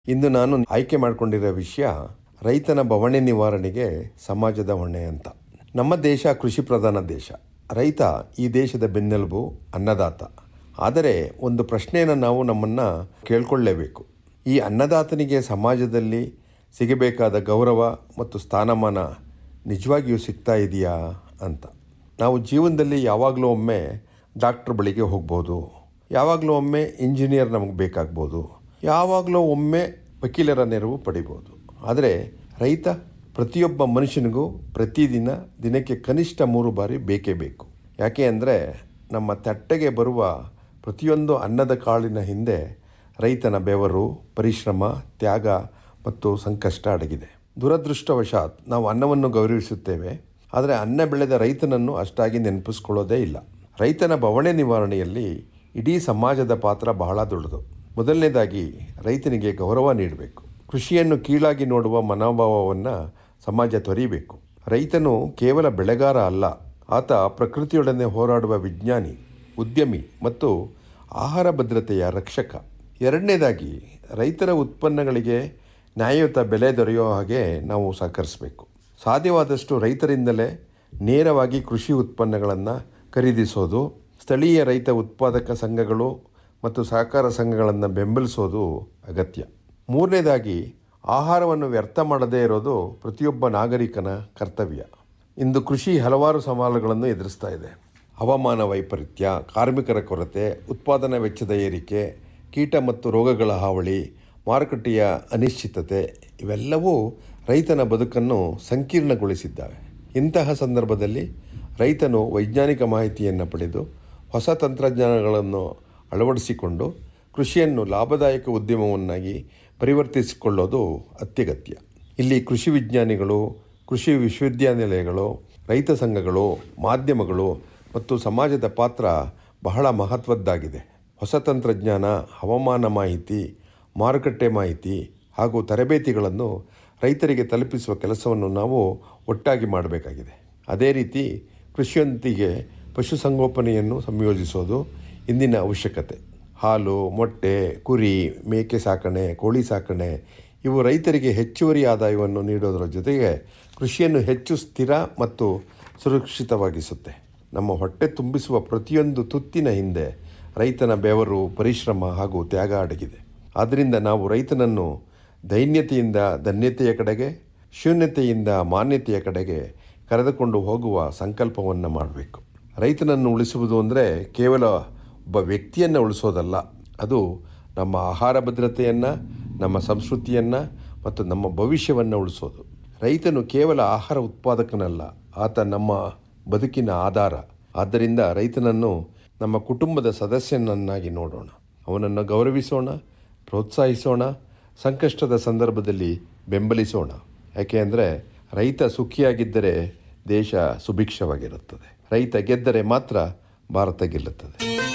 ಇಂದು ನಾನು ಆಯ್ಕೆ ಮಾಡಿಕೊಂಡಿರೋ ವಿಷಯ ರೈತನ ಬವಣೆ ನಿವಾರಣೆಗೆ ಸಮಾಜದ ಹೊಣೆ ಅಂತ ನಮ್ಮ ದೇಶ ಕೃಷಿ ಪ್ರಧಾನ ದೇಶ ರೈತ ಈ ದೇಶದ ಬೆನ್ನೆಲುಬು ಅನ್ನದಾತ ಆದರೆ ಒಂದು ಪ್ರಶ್ನೆಯನ್ನು ನಾವು ನಮ್ಮನ್ನು ಕೇಳ್ಕೊಳ್ಳೇಬೇಕು ಈ ಅನ್ನದಾತನಿಗೆ ಸಮಾಜದಲ್ಲಿ ಸಿಗಬೇಕಾದ ಗೌರವ ಮತ್ತು ಸ್ಥಾನಮಾನ ನಿಜವಾಗಿಯೂ ಸಿಗ್ತಾ ಇದೆಯಾ ಅಂತ ನಾವು ಜೀವನದಲ್ಲಿ ಯಾವಾಗಲೂ ಒಮ್ಮೆ ಡಾಕ್ಟ್ರ್ ಬಳಿಗೆ ಹೋಗ್ಬೋದು ಯಾವಾಗಲೂ ಒಮ್ಮೆ ಇಂಜಿನಿಯರ್ ನಮಗೆ ಬೇಕಾಗ್ಬೋದು ಯಾವಾಗಲೂ ಒಮ್ಮೆ ವಕೀಲರ ನೆರವು ಪಡಿಬೋದು ಆದರೆ ರೈತ ಪ್ರತಿಯೊಬ್ಬ ಮನುಷ್ಯನಿಗೂ ಪ್ರತಿದಿನ ದಿನಕ್ಕೆ ಕನಿಷ್ಠ ಮೂರು ಬಾರಿ ಬೇಕೇ ಬೇಕು ಯಾಕೆ ಅಂದರೆ ನಮ್ಮ ತಟ್ಟೆಗೆ ಬರುವ ಪ್ರತಿಯೊಂದು ಅನ್ನದ ಕಾಳಿನ ಹಿಂದೆ ರೈತನ ಬೆವರು ಪರಿಶ್ರಮ ತ್ಯಾಗ ಮತ್ತು ಸಂಕಷ್ಟ ಅಡಗಿದೆ ದುರದೃಷ್ಟವಶಾತ್ ನಾವು ಅನ್ನವನ್ನು ಗೌರವಿಸುತ್ತೇವೆ ಆದರೆ ಅನ್ನ ಬೆಳೆದ ರೈತನನ್ನು ಅಷ್ಟಾಗಿ ನೆನಪಿಸ್ಕೊಳ್ಳೋದೇ ಇಲ್ಲ ರೈತನ ಬವಣೆ ನಿವಾರಣೆಯಲ್ಲಿ ಇಡೀ ಸಮಾಜದ ಪಾತ್ರ ಬಹಳ ದೊಡ್ಡದು ಮೊದಲನೇದಾಗಿ ರೈತನಿಗೆ ಗೌರವ ನೀಡಬೇಕು ಕೃಷಿಯನ್ನು ಕೀಳಾಗಿ ನೋಡುವ ಮನೋಭಾವವನ್ನು ಸಮಾಜ ತೊರೀಬೇಕು ರೈತನು ಕೇವಲ ಬೆಳೆಗಾರ ಅಲ್ಲ ಆತ ಪ್ರಕೃತಿಯೊಡನೆ ಹೋರಾಡುವ ವಿಜ್ಞಾನಿ ಉದ್ಯಮಿ ಮತ್ತು ಆಹಾರ ಭದ್ರತೆಯ ರಕ್ಷಕ ಎರಡನೇದಾಗಿ ರೈತರ ಉತ್ಪನ್ನಗಳಿಗೆ ನ್ಯಾಯಯುತ ಬೆಲೆ ದೊರೆಯುವ ಹಾಗೆ ನಾವು ಸಹಕರಿಸಬೇಕು ಸಾಧ್ಯವಾದಷ್ಟು ರೈತರಿಂದಲೇ ನೇರವಾಗಿ ಕೃಷಿ ಉತ್ಪನ್ನಗಳನ್ನು ಖರೀದಿಸೋದು ಸ್ಥಳೀಯ ರೈತ ಉತ್ಪಾದಕ ಸಂಘಗಳು ಮತ್ತು ಸಹಕಾರ ಸಂಘಗಳನ್ನು ಬೆಂಬಲಿಸೋದು ಅಗತ್ಯ ಮೂರನೇದಾಗಿ ಆಹಾರವನ್ನು ವ್ಯರ್ಥ ಮಾಡದೇ ಇರೋದು ಪ್ರತಿಯೊಬ್ಬ ನಾಗರಿಕನ ಕರ್ತವ್ಯ ಇಂದು ಕೃಷಿ ಹಲವಾರು ಸವಾಲುಗಳನ್ನು ಎದುರಿಸ್ತಾ ಇದೆ ಹವಾಮಾನ ವೈಪರೀತ್ಯ ಕಾರ್ಮಿಕರ ಕೊರತೆ ಉತ್ಪಾದನಾ ವೆಚ್ಚದ ಏರಿಕೆ ಕೀಟ ಮತ್ತು ರೋಗಗಳ ಹಾವಳಿ ಮಾರುಕಟ್ಟೆಯ ಅನಿಶ್ಚಿತತೆ ಇವೆಲ್ಲವೂ ರೈತನ ಬದುಕನ್ನು ಸಂಕೀರ್ಣಗೊಳಿಸಿದ್ದಾವೆ ಇಂತಹ ಸಂದರ್ಭದಲ್ಲಿ ರೈತನು ವೈಜ್ಞಾನಿಕ ಮಾಹಿತಿಯನ್ನು ಪಡೆದು ಹೊಸ ತಂತ್ರಜ್ಞಾನಗಳನ್ನು ಅಳವಡಿಸಿಕೊಂಡು ಕೃಷಿಯನ್ನು ಲಾಭದಾಯಕ ಉದ್ಯಮವನ್ನಾಗಿ ಪರಿವರ್ತಿಸಿಕೊಳ್ಳೋದು ಅತ್ಯಗತ್ಯ ಇಲ್ಲಿ ಕೃಷಿ ವಿಜ್ಞಾನಿಗಳು ಕೃಷಿ ವಿಶ್ವವಿದ್ಯಾನಿಲಯಗಳು ರೈತ ಸಂಘಗಳು ಮಾಧ್ಯಮಗಳು ಮತ್ತು ಸಮಾಜದ ಪಾತ್ರ ಬಹಳ ಮಹತ್ವದ್ದಾಗಿದೆ ಹೊಸ ತಂತ್ರಜ್ಞಾನ ಹವಾಮಾನ ಮಾಹಿತಿ ಮಾರುಕಟ್ಟೆ ಮಾಹಿತಿ ಹಾಗೂ ತರಬೇತಿಗಳನ್ನು ರೈತರಿಗೆ ತಲುಪಿಸುವ ಕೆಲಸವನ್ನು ನಾವು ಒಟ್ಟಾಗಿ ಮಾಡಬೇಕಾಗಿದೆ ಅದೇ ರೀತಿ ಕೃಷಿಯೊಂದಿಗೆ ಪಶುಸಂಗೋಪನೆಯನ್ನು ಸಂಯೋಜಿಸೋದು ಇಂದಿನ ಅವಶ್ಯಕತೆ ಹಾಲು ಮೊಟ್ಟೆ ಕುರಿ ಮೇಕೆ ಸಾಕಣೆ ಕೋಳಿ ಸಾಕಣೆ ಇವು ರೈತರಿಗೆ ಹೆಚ್ಚುವರಿ ಆದಾಯವನ್ನು ನೀಡೋದರ ಜೊತೆಗೆ ಕೃಷಿಯನ್ನು ಹೆಚ್ಚು ಸ್ಥಿರ ಮತ್ತು ಸುರಕ್ಷಿತವಾಗಿಸುತ್ತೆ ನಮ್ಮ ಹೊಟ್ಟೆ ತುಂಬಿಸುವ ಪ್ರತಿಯೊಂದು ತುತ್ತಿನ ಹಿಂದೆ ರೈತನ ಬೆವರು ಪರಿಶ್ರಮ ಹಾಗೂ ತ್ಯಾಗ ಅಡಗಿದೆ ಆದ್ದರಿಂದ ನಾವು ರೈತನನ್ನು ದೈನ್ಯತೆಯಿಂದ ಧನ್ಯತೆಯ ಕಡೆಗೆ ಶೂನ್ಯತೆಯಿಂದ ಮಾನ್ಯತೆಯ ಕಡೆಗೆ ಕರೆದುಕೊಂಡು ಹೋಗುವ ಸಂಕಲ್ಪವನ್ನು ಮಾಡಬೇಕು ರೈತನನ್ನು ಉಳಿಸುವುದು ಅಂದರೆ ಕೇವಲ ಒಬ್ಬ ವ್ಯಕ್ತಿಯನ್ನು ಉಳಿಸೋದಲ್ಲ ಅದು ನಮ್ಮ ಆಹಾರ ಭದ್ರತೆಯನ್ನು ನಮ್ಮ ಸಂಸ್ಕೃತಿಯನ್ನು ಮತ್ತು ನಮ್ಮ ಭವಿಷ್ಯವನ್ನು ಉಳಿಸೋದು ರೈತನು ಕೇವಲ ಆಹಾರ ಉತ್ಪಾದಕನಲ್ಲ ಆತ ನಮ್ಮ ಬದುಕಿನ ಆಧಾರ ಆದ್ದರಿಂದ ರೈತನನ್ನು ನಮ್ಮ ಕುಟುಂಬದ ಸದಸ್ಯನನ್ನಾಗಿ ನೋಡೋಣ ಅವನನ್ನು ಗೌರವಿಸೋಣ ಪ್ರೋತ್ಸಾಹಿಸೋಣ ಸಂಕಷ್ಟದ ಸಂದರ್ಭದಲ್ಲಿ ಬೆಂಬಲಿಸೋಣ ಯಾಕೆ ಅಂದರೆ ರೈತ ಸುಖಿಯಾಗಿದ್ದರೆ ದೇಶ ಸುಭಿಕ್ಷವಾಗಿರುತ್ತದೆ ರೈತ ಗೆದ್ದರೆ ಮಾತ್ರ ಭಾರತ ಗೆಲ್ಲುತ್ತದೆ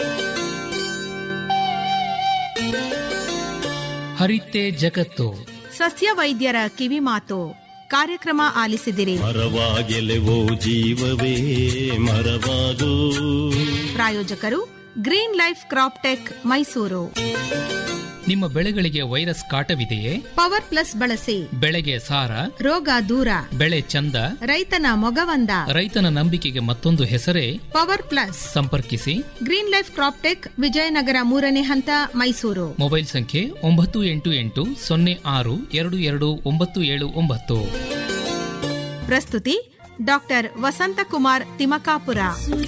ಹರಿತೆ ಜಗತ್ತು ಸಸ್ಯ ವೈದ್ಯರ ಕಿವಿಮಾತು ಕಾರ್ಯಕ್ರಮ ಆಲಿಸಿದಿರಿ ಮರವಾಗೆಲೆವೋ ಜೀವವೇ ಮರವಾದು ಪ್ರಾಯೋಜಕರು Green Life Crop Tech Mysuru ನಿಮ್ಮ ಬೆಳೆಗಳಿಗೆ ವೈರಸ್ ಕಾಟವಿದೆಯೇ ಪವರ್ ಪ್ಲಸ್ ಬಳಸಿ ಬೆಳೆಗೆ ಸಾರ ರೋಗ ದೂರ ಬೆಳೆ ಚಂದ ರೈತನ ಮೊಗವಂದ ರೈತನ ನಂಬಿಕೆಗೆ ಮತ್ತೊಂದು ಹೆಸರೇ ಪವರ್ ಪ್ಲಸ್ ಸಂಪರ್ಕಿಸಿ Green Life Crop Tech Vijayanagar ಮೂರನೇ ಹಂತ ಮೈಸೂರು ಮೊಬೈಲ್ ಸಂಖ್ಯೆ ಒಂಬತ್ತು ಎಂಟು ಎಂಟು ಸೊನ್ನೆ ಆರು ಎರಡು ಎರಡು ಒಂಬತ್ತು ಏಳು ಒಂಬತ್ತು ಪ್ರಸ್ತುತಿ ಡಾಕ್ಟರ್ ವಸಂತಕುಮಾರ್ ತಿಮಕಾಪುರ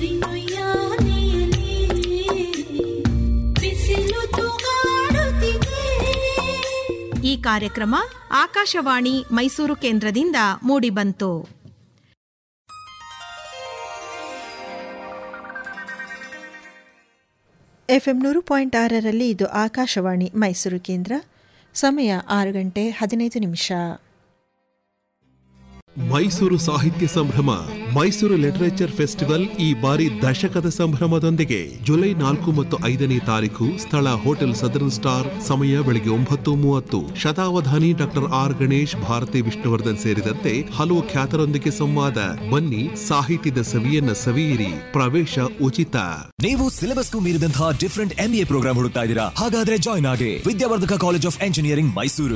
ಈ ಕಾರ್ಯಕ್ರಮ ಆಕಾಶವಾಣಿ ಮೈಸೂರು ಕೇಂದ್ರದಿಂದ ಮೂಡಿಬಂತು ಎಫ್ಎಂ ನೂರು ಪಾಯಿಂಟ್ ಆರರಲ್ಲಿ ಇದು ಆಕಾಶವಾಣಿ ಮೈಸೂರು ಕೇಂದ್ರ ಸಮಯ ಆರು ಗಂಟೆ ಹದಿನೈದು ನಿಮಿಷ ಮೈಸೂರು ಸಾಹಿತ್ಯ ಸಂಭ್ರಮ ಮೈಸೂರು ಲಿಟರೇಚರ್ ಫೆಸ್ಟಿವಲ್ ಈ ಬಾರಿ ದಶಕದ ಸಂಭ್ರಮದೊಂದಿಗೆ ಜುಲೈ ನಾಲ್ಕು ಮತ್ತು ಐದನೇ ತಾರೀಕು ಸ್ಥಳ ಹೋಟೆಲ್ ಸದರ್ನ್ ಸ್ಟಾರ್ ಸಮಯ ಬೆಳಗ್ಗೆ ಒಂಬತ್ತು ಮೂವತ್ತು ಶತಾವಧಾನಿ ಡಾಕ್ಟರ್ ಆರ್ ಗಣೇಶ್ ಭಾರತಿ ವಿಷ್ಣುವರ್ಧನ್ ಸೇರಿದಂತೆ ಹಲವು ಖ್ಯಾತರೊಂದಿಗೆ ಸಂವಾದ ಬನ್ನಿ ಸಾಹಿತ್ಯದ ಸವಿಯನ್ನ ಸವಿಯಿರಿ ಪ್ರವೇಶ ಉಚಿತ ನೀವು ಸಿಲೆಬಸ್ಗೂ ಮೀರಿದಂತಹ ಡಿಫರೆಂಟ್ ಎಂಬಿಎ ಪ್ರೋಗ್ರಾಮ್ ಹುಡುಕ್ತಾ ಇದ್ದೀರಾ ಹಾಗಾದ್ರೆ ಜಾಯ್ನ್ ಆಗಿ Vidyavardhaka college of engineering Mysuru